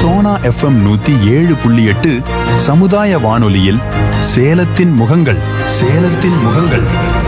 Sona FM நூத்தி ஏழு புள்ளி எட்டு சமுதாய வானொலியில் சேலத்தின் முகங்கள் சேலத்தின் முகங்கள்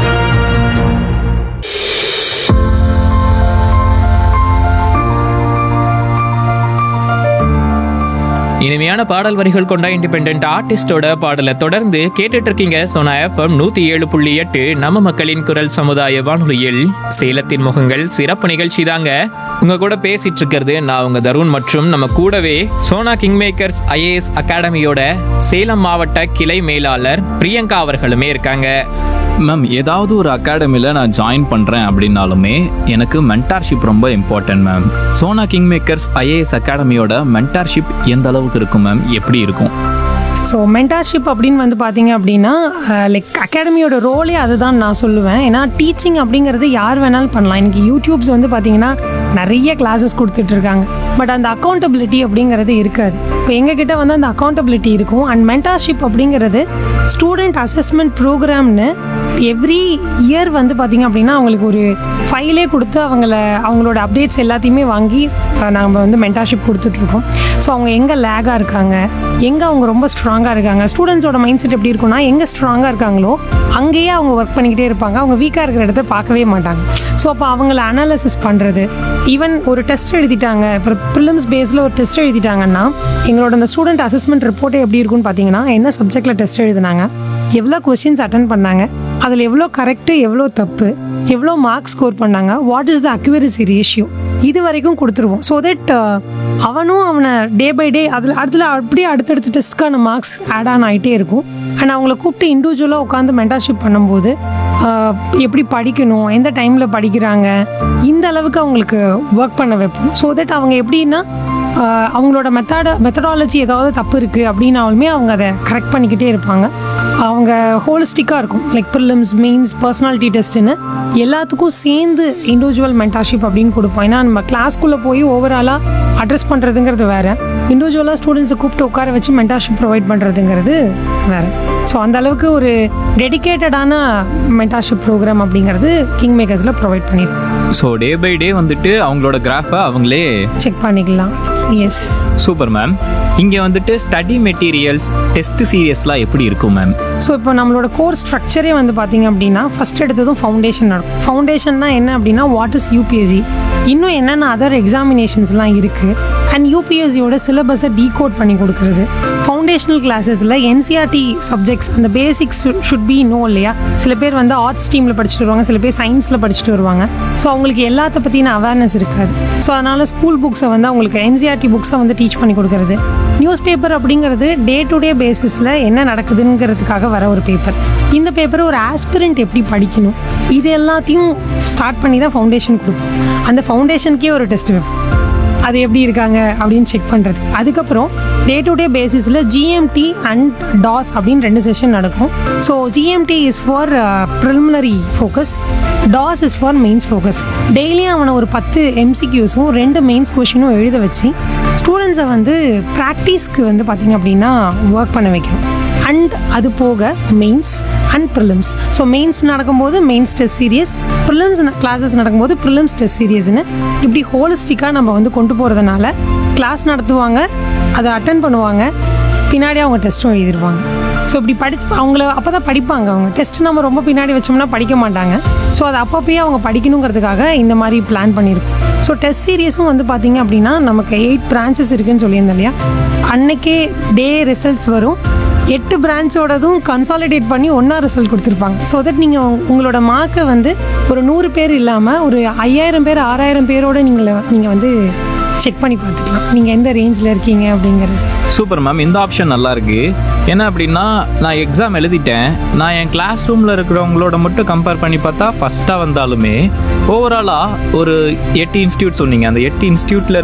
இனிமையான பாடல் வரிகள் கொண்ட இண்டிபெண்ட் ஆர்டிஸ்டோட பாடலை தொடர்ந்து கேட்டுட்டு இருக்கீங்க சோனா எஃப்எம் நூத்தி ஏழு புள்ளி எட்டு நம்ம மக்களின் குரல் சமுதாய வானொலியில் சேலத்தின் முகங்கள் சிறப்பு நிகழ்ச்சி தாங்க உங்க கூட பேசிட்டு இருக்கிறது நான் உங்க தருண் மற்றும் நம்ம கூடவே சோனா கிங் மேக்கர்ஸ் ஐஏஎஸ் அகாடமியோட சேலம் மாவட்ட கிளை மேலாளர் பிரியங்கா அவர்களுமே இருக்காங்க மேம் ஏதாவது ஒரு அகாடமியில் நான் ஜாயின் பண்ணுறேன் அப்படின்னாலுமே எனக்கு மென்டார்ஷிப் ரொம்ப important ma'am Sona king makers IAS அகாடமியோட மென்டார்ஷிப் எந்த அளவுக்கு இருக்கும் மேம் எப்படி இருக்கும் ஸோ மென்டார்ஷிப் அப்படின்னு வந்து பார்த்தீங்க அப்படின்னா லைக் அகாடமியோட ரோலே அதுதான் நான் சொல்லுவேன் ஏன்னா டீச்சிங் அப்படிங்கிறது யார் வேணாலும் பண்ணலாம் இன்னைக்கு யூடியூப்ஸ் வந்து பார்த்தீங்கன்னா நிறைய கிளாஸஸ் கொடுத்துட்டு இருக்காங்க பட் அந்த அக்கௌண்டபிலிட்டி அப்படிங்கிறது இருக்காது இப்போ எங்ககிட்ட வந்து அந்த அக்கௌண்டபிலிட்டி இருக்கும் அண்ட் மென்டார்ஷிப் அப்படிங்கிறது ஸ்டூடெண்ட் அசஸ்மெண்ட் ப்ரோக்ராம்னு எவ்ரி இயர் வந்து பார்த்தீங்க அப்படின்னா அவங்களுக்கு ஒரு ஃபைலே கொடுத்து அவங்கள அவங்களோட அப்டேட்ஸ் எல்லாத்தையுமே வாங்கி நம்ம வந்து மென்டார்ஷிப் கொடுத்துட்ருக்கோம் ஸோ அவங்க எங்கே லேகாக இருக்காங்க எங்கே அவங்க ரொம்ப ஸ்ட்ராங்காக இருக்காங்க ஸ்டூடெண்ட்ஸோட மைண்ட் செட் எப்படி இருக்கும்னா எங்கே ஸ்ட்ராங்காக இருக்காங்களோ அங்கேயே அவங்க ஒர்க் பண்ணிக்கிட்டே இருப்பாங்க அவங்க வீக்காக இருக்கிற இடத்த பார்க்கவே மாட்டாங்க ஸோ அப்போ அவங்கள அனாலிசிஸ் பண்ணுறது ஈவன் ஒரு டெஸ்ட் எழுதிட்டாங்க இப்போ ப்ரிலிம்ஸ் பேஸில் ஒரு டெஸ்ட் எழுதிட்டாங்கன்னா எங்களோட அந்த ஸ்டூடெண்ட் அசஸ்மெண்ட் ரிப்போர்ட்டே எப்படி இருக்கும்னு பார்த்தீங்கன்னா என்ன சப்ஜெக்டில் டெஸ்ட் எழுதினாங்க எவ்வளோ கொஸ்டின்ஸ் அட்டன் பண்ணாங்க அதில் எவ்வளோ கரெக்டு எவ்வளோ தப்பு எவ்வளோ மார்க்ஸ் ஸ்கோர் பண்ணாங்க what is the accuracy ratio இது வரைக்கும் கொடுத்துருவோம் ஸோ தட் அவனும் அவனை டே பை டே அதில் அதில் அப்படியே அடுத்தடுத்த டெஸ்ட்டுக்கான மார்க்ஸ் ஆட் ஆன் ஆகிட்டே இருக்கும் அண்ட் அவங்கள கூப்பிட்டு இண்டிவிஜுவலாக உட்காந்து மென்டர்ஷிப் பண்ணும்போது ஆஹ், எப்படி படிக்கணும் எந்த டைமில் படிக்கிறாங்க இந்த அளவுக்கு அவங்களுக்கு ஒர்க் பண்ண வைப்போம் ஸோ தட் அவங்க எப்படின்னா ஆஹ், அவங்களோட மெத்தட மெத்தடாலஜி ஏதாவது தப்பு இருக்குது அப்படின்னாலுமே அவங்க அதை கரெக்ட் பண்ணிக்கிட்டே இருப்பாங்க அவங்க ஹோலிஸ்டிக்காக இருக்கும் லைக் ப்ரிலிம்ஸ் மெயின்ஸ் பர்சனாலிட்டி டெஸ்ட்டுன்னு எல்லாத்துக்கும் சேர்ந்து இண்டிவிஜுவல் மென்டார்ஷிப் அப்படின்னு கொடுப்போம் ஏன்னா நம்ம கிளாஸ்க்குள்ளே போய் ஓவராலாக அட்ரஸ் பண்ணுறதுங்கிறது வேற இண்டிவிஜுவலாக ஸ்டூடெண்ட்ஸை கூப்பிட்டு உட்கார வச்சு மென்டார்ஷிப் ப்ரொவைட் பண்ணுறதுங்கிறது வேற ஸோ அந்த அளவுக்கு ஒரு டெடிகேட்டடான மென்டார்ஷிப் ப்ரோக்ராம் அப்படிங்கிறது கிங் மேக்கர்ஸில் ப்ரொவைட் பண்ணிடுவோம் ஸோ டே பை டே வந்துட்டு அவங்களோட கிராஃபை அவங்களே செக் பண்ணிக்கலாம் எஸ் சூப்பர் மேம் இங்கே வந்துட்டு ஸ்டடி மெட்டீரியல்ஸ் டெஸ்ட் சீரியஸ்லாம் எப்படி இருக்கும் மேம் ஸோ இப்போ நம்மளோட கோர்ஸ் ஸ்ட்ரக்சரே வந்து பார்த்தீங்க அப்படின்னா ஃபர்ஸ்ட் எடுத்ததும் ஃபவுண்டேஷன் நடக்கும் ஃபவுண்டேஷன்னா என்ன அப்படின்னா வாட் இஸ் யூபிஎஸ்சி இன்னும் என்னென்ன அதர் எக்ஸாமினேஷன்ஸ்லாம் இருக்குது அண்ட் யூபிஎஸ்சியோட சிலபஸை டீகோட் பண்ணி கொடுக்குறது ஃபவுண்டேஷனல் கிளாஸஸில் என்சிஆர்டி சப்ஜெக்ட்ஸ் அந்த பேசிக்ஸ் ஷுட் பி நோ இல்லையா சில பேர் வந்து ஆர்ட்ஸ் டீமில் படிச்சுட்டு வருவாங்க சில பேர் சயின்ஸில் படிச்சுட்டு வருவாங்க ஸோ அவங்களுக்கு எல்லாத்த பற்றின அவேர்னஸ் இருக்காது ஸோ அதனால் ஸ்கூல் புக்ஸை வந்து அவங்களுக்கு என்சிஆர்டி புக்ஸை வந்து டீச் பண்ணி கொடுக்குறது நியூஸ் பேப்பர் அப்படிங்கிறது டே டு டே பேசிஸில் என்ன நடக்குதுங்கிறதுக்காக வர ஒரு பேப்பர் இந்த பேப்பரை ஒரு ஆஸ்பிரண்ட் எப்படி படிக்கணும் இது எல்லாத்தையும் ஸ்டார்ட் பண்ணி தான் ஃபவுண்டேஷன் கொடுப்போம் அந்த ஃபவுண்டேஷனுக்கே ஒரு டெஸ்ட் வைப்போம் அது எப்படி இருக்காங்க அப்படின்னு செக் பண்ணுறது அதுக்கப்புறம் டே டு டே பேசிஸில் ஜிஎம்டி அண்ட் டாஸ் அப்படின்னு ரெண்டு செஷன் நடக்கும் so GMT is for preliminary focus DAS is for mains focus டெய்லியும் அவனை ஒரு பத்து எம்சிக்யூஸும் ரெண்டு மெயின்ஸ் கொஷினும் எழுத வச்சு ஸ்டூடெண்ட்ஸை வந்து ப்ராக்டிஸ்க்கு வந்து பார்த்திங்க அப்படின்னா ஒர்க் பண்ண வைக்கிறோம் அண்ட் அது போக mains and prelims so mains நடக்கும்போது mains test series prelims classes நடக்கும்போது ப்ரிலிம்ஸ் டெஸ்ட் சீரியஸ்னு இப்படி ஹோலிஸ்டிக்காக நம்ம வந்து கொண்டு போகிறதுனால கிளாஸ் நடத்துவாங்க அதை அட்டன் பண்ணுவாங்க பின்னாடி அவங்க டெஸ்ட்டும் எழுதிருவாங்க ஸோ இப்படி படி அவங்கள அப்போ தான் படிப்பாங்க அவங்க டெஸ்ட் நம்ம ரொம்ப பின்னாடி வச்சோம்னா படிக்க மாட்டாங்க ஸோ அது அப்பப்பயே அவங்க படிக்கணுங்கிறதுக்காக இந்த மாதிரி பிளான் பண்ணியிருக்கோம் ஸோ டெஸ்ட் சீரியஸும் வந்து பார்த்தீங்க அப்படின்னா நமக்கு எயிட் பிரான்ச்சஸ் இருக்குன்னு சொல்லியிருந்தேன் இல்லையா அன்னைக்கே டே ரிசல்ட்ஸ் வரும் எட்டு பிரான்ச்சோடதும் கன்சாலிடேட் பண்ணி ஒன்றா ரிசல்ட் கொடுத்துருப்பாங்க ஸோ தட் நீங்கள் உங்களோட மார்க்கை வந்து ஒரு நூறு பேர் இல்லாமல் ஒரு ஐயாயிரம் பேர் ஆறாயிரம் பேரோட நீங்கள் நீங்கள் வந்து செக் பண்ணி பார்த்துக்கலாம் நீங்கள் எந்த ரேஞ்சில் இருக்கீங்க அப்படிங்கிறது சூப்பர் மேம் இந்த ஆப்ஷன் நல்லா இருக்கு என்ன அப்படின்னா நான் எக்ஸாம் எழுதிட்டேன் நான் என் கிளாஸ் ரூமில் இருக்கிறவங்களோட மட்டும் கம்பேர் பண்ணி பார்த்தா ஃபஸ்ட்டாக வந்தாலுமே ஓவராலாக ஒரு எட்டு இன்ஸ்டியூட் சொன்னீங்க அந்த எட்டு இன்ஸ்டியூட்டில்